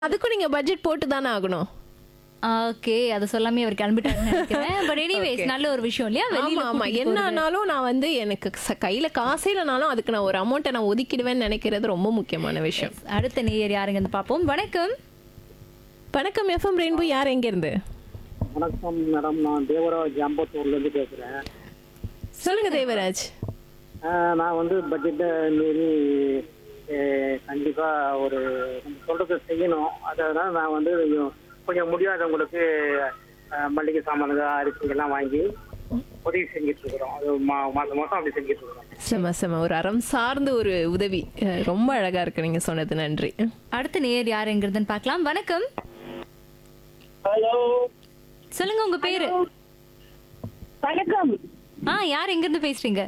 அதுக்கும் நீங்க பட்ஜெட் போட்டு தானே ஆகணும் ஓகே அதை சொல்லாமே அவர் கிளம்பிட்டாருன்னு நினைக்கிறேன் பட் எனிவேஸ் நல்ல ஒரு விஷயம் இல்லையா வெளியில ஆமா ஆமா கூட்டிட்டு என்ன போறது. ஆனாலும் நான் வந்து எனக்கு ச- கையில காசே இல்லைனாலும் அதுக்கு நான் ஒரு அமௌண்ட்டை நான் ஒதுக்கிடுவேன்னு நினைக்கிறது ரொம்ப முக்கியமான விஷயம் அடுத்த நேயர் யாருங்கன்னு பார்ப்போம் வணக்கம் வணக்கம் எஃப்எம் ரெயின்போ யார் எங்க இருந்து வணக்கம் மேடம் நான் தேவராஜ் அம்பத்தூர்ல இருந்து பேசுறேன் சொல்லுங்க தேவராஜ் ஆஹ் நான் வந்து பட்ஜெட்டை மீறி ஆஹ் கண்டிப்பா ஒரு நம்ம சொல்றதை செய்யணும் அதனால நான் வந்து கொஞ்சம் கொஞ்சம் முடியாதவங்களுக்கு ஆஹ் மளிகை சாமான்கள் அரிசி எல்லாம் வாங்கி உதவி செஞ்சுட்டு இருக்கிறோம் அது மா- மாசம் மாசம் அப்படி செஞ்சுட்டு இருக்கிறோம் செம செம ஒரு அறம் சார்ந்த ஒரு உதவி அஹ் ரொம்ப அழகா இருக்கு நீங்க சொன்னது நன்றி அடுத்த நேயர் யாருங்கிறதுன்னு பார்க்கலாம் வணக்கம் ஹலோ சொல்லுங்க உங்க பேரு வணக்கம் ஆ யார் எங்க இருந்து பேசுறீங்க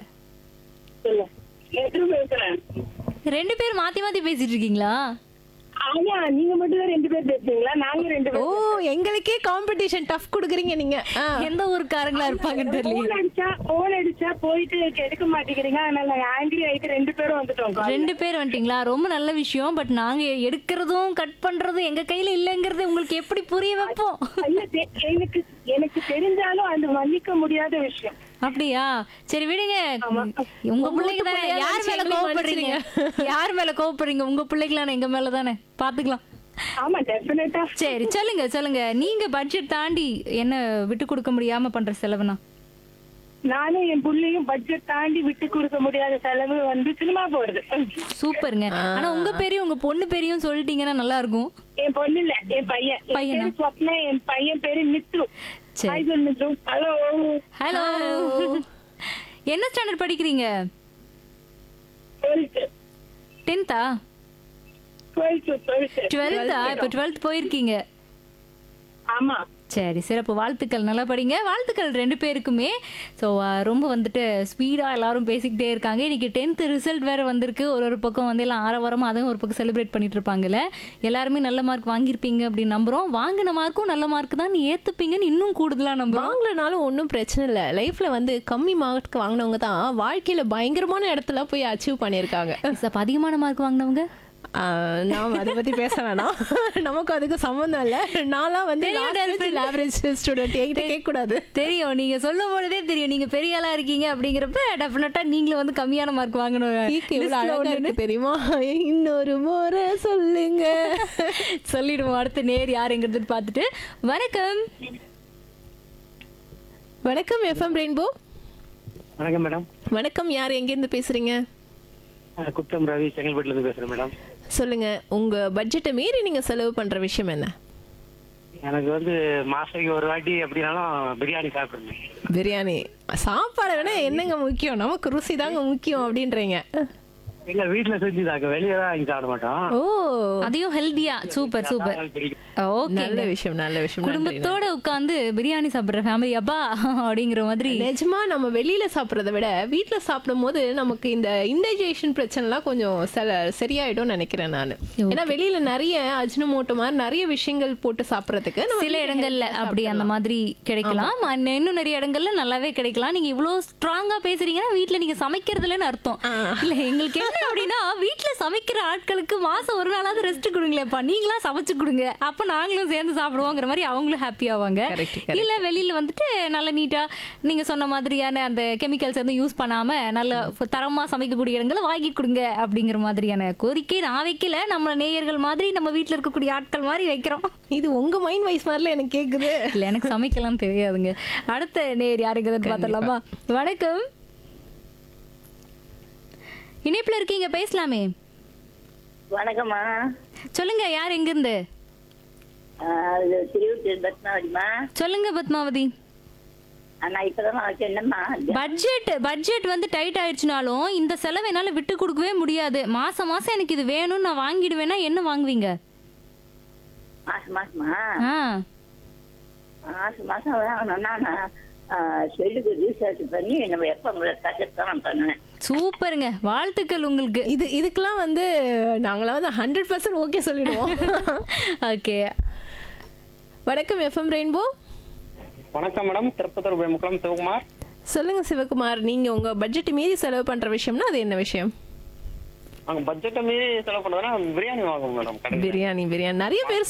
எது பேசுறேன் ரெண்டு பேரும் மாத்தி மாத்தி பேசிட்டு இருக்கீங்களா ஆமா நீங்க மட்டும் தான் ரெண்டு பேர் பேசுறீங்களா நாங்க ரெண்டு ஓ எங்களுக்கே காம்படிஷன் டஃப் கொடுக்குறீங்க நீங்க ஆ. எந்த ஊருக்காரங்களா இருப்பாங்கன்னு தெரியல போன் அடிச்சா போன் அடிச்சா போயிட்டு எடுக்க மாட்டேங்கிறீங்க அதனால நாங்க ஆங்கிரி ஆயிட்டு ரெண்டு பேரும் வந்துட்டோம் ரெண்டு பேர் வந்துட்டீங்களா ரொம்ப நல்ல விஷயம் பட் நாங்க எடுக்கிறதும் கட் பண்றதும் எங்க கையில இல்லைங்கிறது உங்களுக்கு எப்படி புரிய வைப்போம் இல்ல தெ- எனக்கு எனக்கு தெரிஞ்சாலும் அது மன்னிக்க முடியாத விஷயம் அப்படியா சரி விடுங்க உங்க பிள்ளைங்க தானே பிள்ளையா யார் நினைச்சு மேல எங்களை கோவப்படுறீங்க யார் மேல கோவப்படுறீங்க உங்க பிள்ளைங்களான எங்க மேல தானே பாத்துக்கலாம் ஆமா டெஃபினட்டா சரி சொல்லுங்க சொல்லுங்க நீங்க பட்ஜெட் தாண்டி என்ன விட்டு கொடுக்க முடியாம பண்ற செலவுனா நானும் என் புள்ளையும் பட்ஜெட் தாண்டி விட்டு கொடுக்க முடியாத செலவு வந்து சினிமா போறது சூப்பருங்க ஆனா உங்க பேரையும் உங்க பொண்ணு பேரையும் சொல்லிட்டீங்கன்னா நல்லா இருக்கும் என் பொண்ணு இல்ல என் பையன் என் பையனா? பேரு ஸ்வப்னா என் பையன் பேரு மித்ரு சரி. ஹாய் சொல் மித்ரு ஹலோ ஹலோ என்ன ஸ்டாண்டர்ட் படிக்கிறீங்க டுவெல்த் டென்த்தா டுவெல்த் டுவெல்த் டுவெல்த்தா இப்ப டுவெல்த் போயிருக்கீங்க ஆமா சரி சிறப்பு வாழ்த்துக்கள் நல்லா படிங்க வாழ்த்துக்கள் ரெண்டு பேருக்குமே ஸோ ரொம்ப வந்துட்டு ஸ்பீடாக எல்லாரும் பேசிக்கிட்டே இருக்காங்க இன்னைக்கு டென்த்து ரிசல்ட் வேற வந்திருக்கு ஒரு ஒரு பக்கம் வந்து எல்லாம் ஆரவாரமாக அதுவும் ஒரு பக்கம் செலிப்ரேட் பண்ணிட்டு இருப்பாங்கல்ல எல்லாருமே நல்ல மார்க் வாங்கியிருப்பீங்க அப்படின்னு நம்புறோம் வாங்கின மார்க்கும் நல்ல மார்க் தான் நீ ஏற்றுப்பீங்கன்னு இன்னும் கூடுதலாக நம்புறோம் வாங்கலனாலும் ஒன்றும் பிரச்சனை இல்லை லைஃப்ல வந்து கம்மி மார்க் வாங்கினவங்க தான் வாழ்க்கையில பயங்கரமான இடத்துல போய் அச்சீவ் பண்ணியிருக்காங்க அப்போ அதிகமான மார்க் வாங்கினவங்க ஆஹ் நாம் அதை பத்தி பேச வேணாம் நமக்கு அதுக்கு சம்மந்தம் இல்லை நான்லாம் வந்து ஆவரேஜ் ஸ்டூடெண்ட் என்கிட்ட கேட்கக்கூடாது தெரியும் நீங்க சொல்லும் பொழுதே தெரியும் நீங்க பெரிய ஆளா இருக்கீங்க அப்படிங்கிறப்ப டெஃபினட்டா நீங்களும் வந்து கம்மியான மார்க் வாங்கணும் கேக்கு எவ்வளவு Listல அழகா ஒண்ணு இருக்கு தெரியுமா இன்னொரு முறை சொல்லுங்க சொல்லிடுவோம் அடுத்த நேர் யாருங்கிறது பார்த்துட்டு வணக்கம் வணக்கம் எஃப்எம் ரெயின்போ வணக்கம் மேடம் வணக்கம் யார் எங்கேருந்து பேசுறீங்க குப்தம் ரவி செங்கல்பட்டுல இருந்து பேசுறேன் மேடம் சொல்லுங்க உங்க பட்ஜெட்டை மீறி நீங்க செலவு பண்ற விஷயம் என்ன எனக்கு வந்து மாசத்துக்கு ஒரு வாட்டி எப்படினாலும் பிரியாணி சாப்பிடுறேன் பிரியாணி சாப்பாடை விட என்னங்க முக்கியம் நமக்கு ருசி தாங்க முக்கியம் அப்படின்றீங்க எங்க வீட்டுல செஞ்சுதாங்க வெளியே தான் வாங்கி சாப்பிட மாட்டோம் ஓ அதையும் ஹெல்தியா சூப்பர் சூப்பர் அதனால பிடிக்கும் ஓகே நல்ல விஷயம் நல்ல விஷயம் நன்றி, குடும்பத்தோட உட்காந்து பிரியாணி சாப்பிடுற ஃபேமிலி அப்பா அப்படிங்கிற மாதிரி நிஜமா நம்ம வெளியில சாப்பிடுறத விட வீட்ல சாப்பிடும் போது நமக்கு இந்த இன்டைஜேஷன் பிரச்சனைலாம் கொஞ்சம் சில சரியாயிடும் நினைக்கிறேன் நான் ஏன்னா வெளியில நிறைய அஜினமோட்டோ மாதிரி நிறைய விஷயங்கள் போட்டு சாப்பிடுறதுக்கு நம்ம சில வீட்ல இடங்கள்ல healthy ஆ அப்படி அந்த மாதிரி கிடைக்கலாம் அண்ட் இன்னும் நிறைய இடங்கள்ல நல்லாவே கிடைக்கலாம் நீங்க இவ்வளவு ஸ்ட்ராங்கா பேசுறீங்கன்னா வீட்ல நீங்க சமைக்கிறதுலன்னு அர்த்தம் இல்ல எங்களுக்கு என்ன அப்படின்னா வீட்ல சமைக்கிற ஆட்களுக்கு மாசம் ஒரு நாளாவது ரெஸ்ட் கொடுங்களேப்பா நீங்களா சமைச்சு கொடுங்க அப்ப நாங்களும் சேர்ந்து சாப்பிடுவோங்கிற மாதிரி அவங்களும் ஹாப்பி ஆவாங்க Correct, correct. இல்ல வெளியில வந்துட்டு நல்ல நீட்டா நீங்க சொன்ன மாதிரியான அந்த கெமிக்கல்ஸ் வந்து யூஸ் பண்ணாம நல்ல தரமா சமைக்கக்கூடிய இடங்களை வாங்கி கொடுங்க அப்படிங்கிற மாதிரியான கோரிக்கை நான் வைக்கல நம்ம நேயர்கள் மாதிரி நம்ம வீட்ல இருக்கக்கூடிய ஆட்கள் மாதிரி வைக்கிறோம் இது உங்க மைண்ட் வைஸ் மாதிரில எனக்கு கேக்குது இல்ல எனக்கு சமைக்கலாம் தெரியாதுங்க அடுத்த நேர் யாருக்குதுன்னு பார்த்தலாமா வணக்கம் இணைப்புல இருக்கீங்க பேசலாமே வணக்கம்மா சொல்லுங்க யார் எங்க இருந்து ஆஹ் இது திருவள்ளூர் பத்மாவதிமா சொல்லுங்க பத்மாவதி நான் இப்பதான் வச்சேன் என்னம்மா பட்ஜெட் பட்ஜெட் வந்து டைட் ஆயிடுச்சுனாலும் இந்த செலவு என்னால விட்டு கொடுக்கவே முடியாது மாசம் மாசம் எனக்கு இது வேணும்னு நான் வாங்கிடுவேன்னா என்ன வாங்குவீங்க மாசம் மாசமா ஆ மாசம் மாசம் வாங்கணும்னா நான் ஆஹ் செல்லுக்கு ரீசார்ஜ் பண்ணி நம்ம எப்ப உங்களை சஜஸ்ட் தான் நான் பண்ணுவேன் சூப்பருங்க வாழ்த்துக்கள் உங்களுக்கு இது இதுக்கெல்லாம் வந்து நாங்களாம் வந்து ஹண்ட்ரட் பர்சன்ட் ஓகே சொல்லிடுவோம் ஓகே வணக்கம் எஃப்எம் ரெயின்போ வணக்கம் மேடம் திருப்பத்தூர் முக்கலாம் சிவகுமார் சொல்லுங்க சிவகுமார் நீங்க உங்க பட்ஜெட் மீறி செலவு பண்ற விஷயம்னா அது என்ன விஷயம் நாங்க பட்ஜெட்டை மீறி செலவு பண்ணுறதுனா பிரியாணி வாங்குவோம் மேடம் கடையில் பிரியாணி பிரியாணி நிறைய பேர்